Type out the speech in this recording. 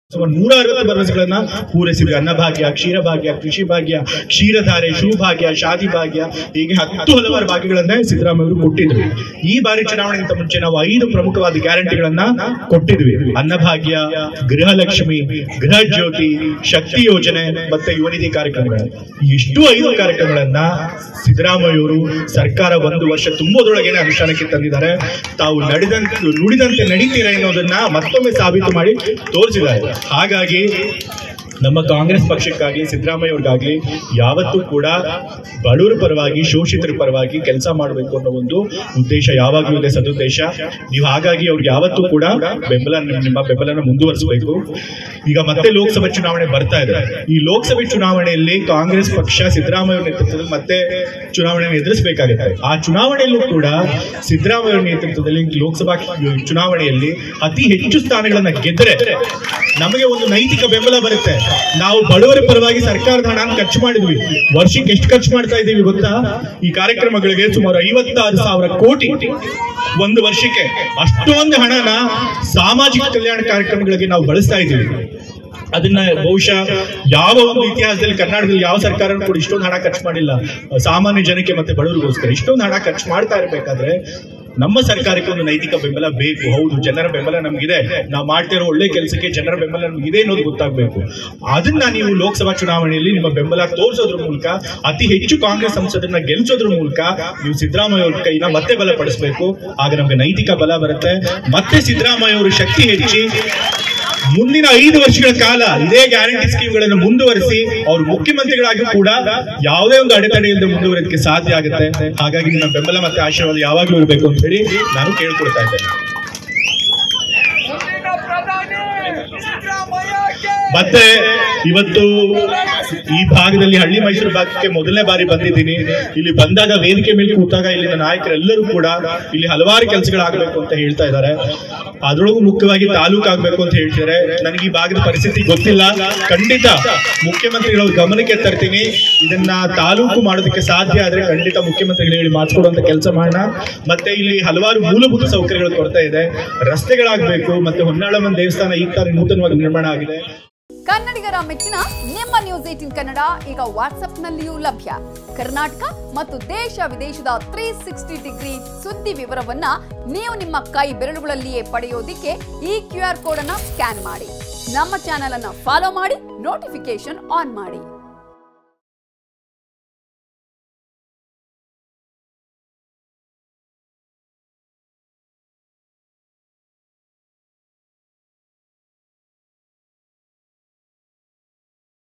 ಸುಮಾರು ನೂರ ಅರವತ್ತು ಭರವಸೆಗಳನ್ನ ಪೂರೈಸಿದ್ವಿ ಅನ್ನಭಾಗ್ಯ ಕ್ಷೀರಭಾಗ್ಯ ಕೃಷಿ ಭಾಗ್ಯ ಕ್ಷೀರಧಾರೆ ಶಿವಭಾಗ್ಯ ಶಾದಿ ಭಾಗ್ಯ ಹೀಗೆ ಹತ್ತು ಹಲವಾರು ಭಾಗ್ಯಗಳನ್ನ ಸಿದ್ದರಾಮಯ್ಯ ಅವರು ಕೊಟ್ಟಿದ್ರು ಈ ಬಾರಿ ಚುನಾವಣೆಗಿಂತ ಮುಂಚೆ ನಾವು ಐದು ಪ್ರಮುಖವಾದ ಗ್ಯಾರಂಟಿಗಳನ್ನ ಕೊಟ್ಟಿದ್ವಿ ಅನ್ನಭಾಗ್ಯ ಗೃಹಲಕ್ಷ್ಮಿ ಗೃಹ ಜ್ಯೋತಿ ಶಕ್ತಿ ಯೋಜನೆ ಮತ್ತೆ ಯುವ ನಿಧಿ ಕಾರ್ಯಕ್ರಮಗಳು ಇಷ್ಟು ಐದು ಕಾರ್ಯಕ್ರಮಗಳನ್ನ ಸಿದ್ದರಾಮಯ್ಯ ಅವರು ಸರ್ಕಾರ ಒಂದು ವರ್ಷ ತುಂಬೋದ್ರೊಳಗೇನೆ ಅನುಷ್ಠಾನಕ್ಕೆ ತಂದಿದ್ದಾರೆ ತಾವು ನಡೆದಂತೆ ನುಡಿದಂತೆ ನಡೀತೀರಾ ಎನ್ನುವುದನ್ನ ಮತ್ತೊಮ್ಮೆ ಸಾಬೀತು ಮಾಡಿ ತೋರಿಸಿದ್ದಾರೆ ಹಾಗಾಗಿ ನಮ್ಮ ಕಾಂಗ್ರೆಸ್ ಪಕ್ಷಕ್ಕಾಗ್ಲಿ ಸಿದ್ದರಾಮಯ್ಯ ಅವ್ರಿಗಾಗ್ಲಿ ಯಾವತ್ತೂ ಕೂಡ ಬಡವರ ಪರವಾಗಿ ಶೋಷಿತರ ಪರವಾಗಿ ಕೆಲಸ ಮಾಡಬೇಕು ಅನ್ನೋ ಒಂದು ಉದ್ದೇಶ ಯಾವಾಗಲೂ ಇದೆ ಸದುದ್ದೇಶ ನೀವು ಹಾಗಾಗಿ ಅವ್ರಿಗೆ ಯಾವತ್ತೂ ಕೂಡ ಬೆಂಬಲ ನಿಮ್ಮ ನಿಮ್ಮ ಬೆಂಬಲನ ಮುಂದುವರಿಸಬೇಕು ಈಗ ಮತ್ತೆ ಲೋಕಸಭೆ ಚುನಾವಣೆ ಬರ್ತಾ ಇದೆ ಈ ಲೋಕಸಭೆ ಚುನಾವಣೆಯಲ್ಲಿ ಕಾಂಗ್ರೆಸ್ ಪಕ್ಷ ಸಿದ್ದರಾಮಯ್ಯ ಅವ್ರ ನೇತೃತ್ವದಲ್ಲಿ ಮತ್ತೆ ಚುನಾವಣೆಯನ್ನು ಎದುರಿಸಬೇಕಾಗುತ್ತೆ ಆ ಚುನಾವಣೆಯಲ್ಲೂ ಕೂಡ ಸಿದ್ದರಾಮಯ್ಯ ಅವ್ರ ನೇತೃತ್ವದಲ್ಲಿ ಲೋಕಸಭಾ ಚುನಾವಣೆಯಲ್ಲಿ ಅತಿ ಹೆಚ್ಚು ಸ್ಥಾನಗಳನ್ನ ಗೆದ್ದರೆ ನಮಗೆ ಒಂದು ನೈತಿಕ ಬೆಂಬಲ ಬರುತ್ತೆ ನಾವು ಬಡವರ ಪರವಾಗಿ ಸರ್ಕಾರದ ಹಣ ಖರ್ಚು ಮಾಡಿದ್ವಿ ವರ್ಷಕ್ಕೆ ಎಷ್ಟು ಖರ್ಚು ಮಾಡ್ತಾ ಇದ್ದೀವಿ ಗೊತ್ತಾ ಈ ಕಾರ್ಯಕ್ರಮಗಳಿಗೆ ಸುಮಾರು ಐವತ್ತಾರು ಸಾವಿರ ಕೋಟಿ ಒಂದು ವರ್ಷಕ್ಕೆ ಅಷ್ಟೊಂದು ಹಣನ ಸಾಮಾಜಿಕ ಕಲ್ಯಾಣ ಕಾರ್ಯಕ್ರಮಗಳಿಗೆ ನಾವು ಬಳಸ್ತಾ ಇದ್ದೀವಿ ಅದನ್ನ ಬಹುಶಃ ಯಾವ ಒಂದು ಇತಿಹಾಸದಲ್ಲಿ ಕರ್ನಾಟಕದಲ್ಲಿ ಯಾವ ಸರ್ಕಾರ ಕೂಡ ಇಷ್ಟೊಂದು ಹಣ ಖರ್ಚು ಮಾಡಿಲ್ಲ ಸಾಮಾನ್ಯ ಜನಕ್ಕೆ ಮತ್ತೆ ಬಡವರಿಗೋಸ್ಕರ ಇಷ್ಟೊಂದು ಹಣ ಖರ್ಚು ಮಾಡ್ತಾ ಇರಬೇಕಾದ್ರೆ ನಮ್ಮ ಸರ್ಕಾರಕ್ಕೆ ಒಂದು ನೈತಿಕ ಬೆಂಬಲ ಬೇಕು ಹೌದು ಜನರ ಬೆಂಬಲ ನಮಗಿದೆ ನಾವು ಮಾಡ್ತಿರೋ ಒಳ್ಳೆ ಕೆಲಸಕ್ಕೆ ಜನರ ಬೆಂಬಲ ನಮಗಿದೆ ಅನ್ನೋದು ಗೊತ್ತಾಗಬೇಕು ಅದನ್ನ ನೀವು ಲೋಕಸಭಾ ಚುನಾವಣೆಯಲ್ಲಿ ನಿಮ್ಮ ಬೆಂಬಲ ತೋರಿಸೋದ್ರ ಮೂಲಕ ಅತಿ ಹೆಚ್ಚು ಕಾಂಗ್ರೆಸ್ ಸಂಸದರನ್ನ ಗೆಲ್ಲಿಸೋದ್ರ ಮೂಲಕ ನೀವು ಸಿದ್ದರಾಮಯ್ಯ ಅವ್ರ ಕೈನ ಮತ್ತೆ ಬಲಪಡಿಸಬೇಕು ಆಗ ನಮಗೆ ನೈತಿಕ ಬಲ ಬರುತ್ತೆ ಮತ್ತೆ ಸಿದ್ದರಾಮಯ್ಯ ಅವರು ಶಕ್ತಿ ಹೆಚ್ಚಿ ಮುಂದಿನ ಐದು ವರ್ಷಗಳ ಕಾಲ ಇದೇ ಗ್ಯಾರಂಟಿ ಸ್ಕೀಮ್ಗಳನ್ನು ಮುಂದುವರಿಸಿ ಅವರು ಮುಖ್ಯಮಂತ್ರಿಗಳಾಗಿ ಕೂಡ ಯಾವುದೇ ಒಂದು ಅಡೆತಡೆ ಇಲ್ಲದೆ ಮುಂದುವರಿಯೋದಕ್ಕೆ ಸಾಧ್ಯ ಆಗುತ್ತೆ ಹಾಗಾಗಿ ನಿಮ್ಮ ಬೆಂಬಲ ಮತ್ತೆ ಆಶೀರ್ವಾದ ಯಾವಾಗಲೂ ಇರಬೇಕು ಅಂತ ಹೇಳಿ ನಾನು ಕೇಳ್ಕೊಳ್ತಾ ಇದ್ದೇನೆ ಮುಂದಿನ ಪ್ರಧಾನಿ ಸಿದ್ದರಾಮಯ್ಯಗೆ ಮತ್ತೆ ಇವತ್ತು ಈ ಭಾಗದಲ್ಲಿ ಹಳ್ಳಿ ಮೈಸೂರು ಭಾಗಕ್ಕೆ ಮೊದಲನೇ ಬಾರಿ ಬಂದಿದ್ದೀನಿ ಇಲ್ಲಿ ಬಂದಾಗ ವೇದಿಕೆ ಮೇಲೆ ಕೂತಾಗ ಇಲ್ಲಿನ ನಾಯಕರೆಲ್ಲರೂ ಕೂಡ ಇಲ್ಲಿ ಹಲವಾರು ಕೆಲಸಗಳಾಗಬೇಕು ಅಂತ ಹೇಳ್ತಾ ಇದ್ದಾರೆ ಅದರೊಳಗೂ ಮುಖ್ಯವಾಗಿ ತಾಲೂಕು ಆಗ್ಬೇಕು ಅಂತ ಹೇಳ್ತಿದ್ದಾರೆ ನನಗೆ ಈ ಭಾಗದ ಪರಿಸ್ಥಿತಿ ಗೊತ್ತಿಲ್ಲ ಖಂಡಿತ ಮುಖ್ಯಮಂತ್ರಿಗಳ ಗಮನಕ್ಕೆ ತರ್ತೀನಿ ಇದನ್ನ ತಾಲೂಕು ಮಾಡೋದಕ್ಕೆ ಸಾಧ್ಯ ಆದ್ರೆ ಖಂಡಿತ ಮುಖ್ಯಮಂತ್ರಿಗಳು ಹೇಳಿ ಮಾಡಿಸ್ಕೊಡುವಂತ ಕೆಲಸ ಮಾಡೋಣ ಮತ್ತೆ ಇಲ್ಲಿ ಹಲವಾರು ಮೂಲಭೂತ ಸೌಕರ್ಯಗಳು ಕೊರತೆ ಇದೆ ರಸ್ತೆಗಳಾಗಬೇಕು ಮತ್ತೆ ಹೊನ್ನಾಳಮ್ಮನ ದೇವಸ್ಥಾನ ಈಗ ತಾನೇ ನೂತನವಾಗಿ ನಿರ್ಮಾಣ ಆಗಿದೆ ಕನ್ನಡಿಗರ ಮೆಚ್ಚಿನ ನಿಮ್ಮ ನ್ಯೂಸ್ ಏಟಿನ್ ಕನ್ನಡ ಈಗ ವಾಟ್ಸ್ಆಪ್ನಲ್ಲಿಯೂ ಲಭ್ಯ ಕರ್ನಾಟಕ ಮತ್ತು ದೇಶ ವಿದೇಶದ ತ್ರೀ ಸಿಕ್ಸ್ಟಿ ಡಿಗ್ರಿ ಸುದ್ದಿ ವಿವರವನ್ನ ನೀವು ನಿಮ್ಮ ಕೈ ಬೆರಳುಗಳಲ್ಲಿಯೇ ಪಡೆಯೋದಿಕ್ಕೆ ಈ ಕ್ಯೂ ಆರ್ ಕೋಡ್ ಅನ್ನ ಸ್ಕ್ಯಾನ್ ಮಾಡಿ ನಮ್ಮ ಚಾನೆಲ್ ಅನ್ನ ಫಾಲೋ ಮಾಡಿ ನೋಟಿಫಿಕೇಶನ್ ಆನ್ ಮಾಡಿ